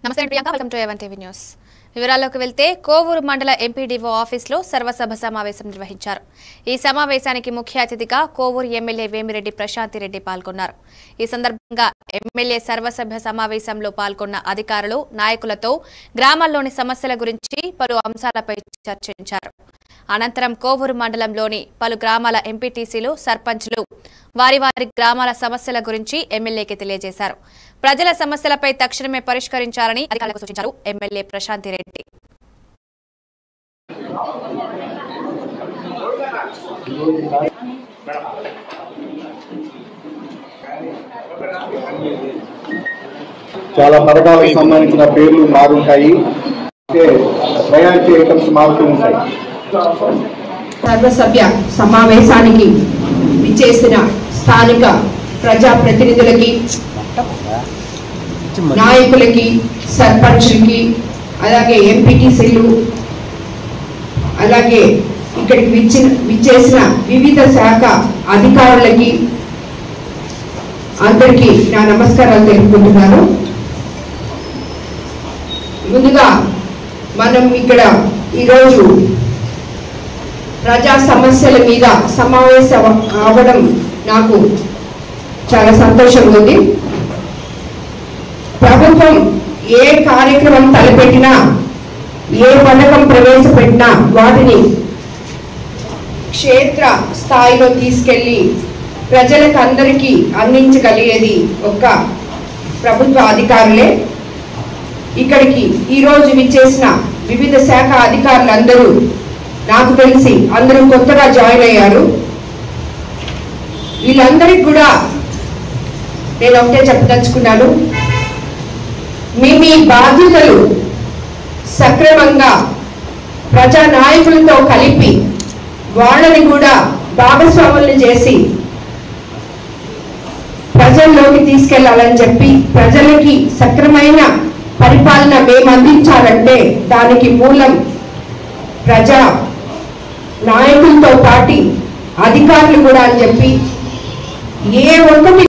నమస్తే నేను Priyanka welcome to ఎవన్ టీవీ న్యూస్ వివరాల్లోకి వెళ్తే కోవూరు మండల ఎంపీడీఓ ఆఫీసులో సర్వసభ సమావేశం నిర్వహించారు ఈ సమావేశానికి ముఖ్య అతిథిగా కోవూరు ఎమ్మెల్యే వేమిరెడ్డి ప్రశాంతి రెడ్డి పాల్గొన్నారు ఈ సందర్భంగా ఎమ్మెల్యే సర్వసభ్య సమావేశంలో పాల్గొన్న అధికారులు నాయకులతో గ్రామాల్లోని సమస్యల గురించి పలు అంశాలపై చర్చించారు అనంతరం కోవూరు మండలంలోని పలు గ్రామాల ఎంపీటీసీలు సర్పంచ్లు వారి వారి గ్రామాల సమస్యల గురించి ఎమ్మెల్యేకి తెలియజేశారు ప్రజల సమస్యలపై తక్షణమే పరిష్కరించాలని అధికారులకు సూచించారు ఎమ్మెల్యే ప్రశాంతి రెడ్డి చాలా పథకాలకు సంబంధించిన పేర్లు మారుంటాయి అంటే ప్రయారిటీ ఐటమ్స్ మారుతూ ఉంటాయి సర్వసభ్య సమావేశానికి విచ్చేసిన స్థానిక ప్రజాప్రతినిధులకి నాయకులకి సర్పంచ్లకి అలాగే ఎంపీటీసీలు అలాగే ఇక్కడికి విచ్చిన విచ్చేసిన వివిధ శాఖ అధికారులకి అందరికీ నా నమస్కారాలు తెలుపుకుంటున్నాను ముందుగా మనం ఇక్కడ ఈరోజు ప్రజా సమస్యల మీద సమావేశం అవ్వడం నాకు చాలా సంతోషంగా ఉంది ప్రభుత్వం ఏ కార్యక్రమం తలపెట్టినా ఏ పథకం ప్రవేశపెట్టినా వాటిని క్షేత్ర స్థాయిలో తీసుకెళ్ళి ప్రజలకు అందరికీ అందించగలిగేది ఒక్క ప్రభుత్వ అధికారులే ఇక్కడికి ఈరోజు విచ్చేసిన వివిధ శాఖ అధికారులందరూ నాకు తెలిసి అందరూ కొత్తగా జాయిన్ అయ్యారు వీళ్ళందరికీ కూడా నేను ఒకటే చెప్పదలుచుకున్నాను మీ మీ బాధ్యతలు సక్రమంగా ప్రజా నాయకులతో కలిపి వాళ్ళని కూడా భాగస్వాములను చేసి ప్రజల్లోకి తీసుకెళ్లాలని చెప్పి ప్రజలకి సక్రమైన పరిపాలన మేము అందించాలంటే దానికి మూలం ప్రజా నాయకులతో పాటి అధికారులు కూడా అని చెప్పి ఏ ఒక్కటి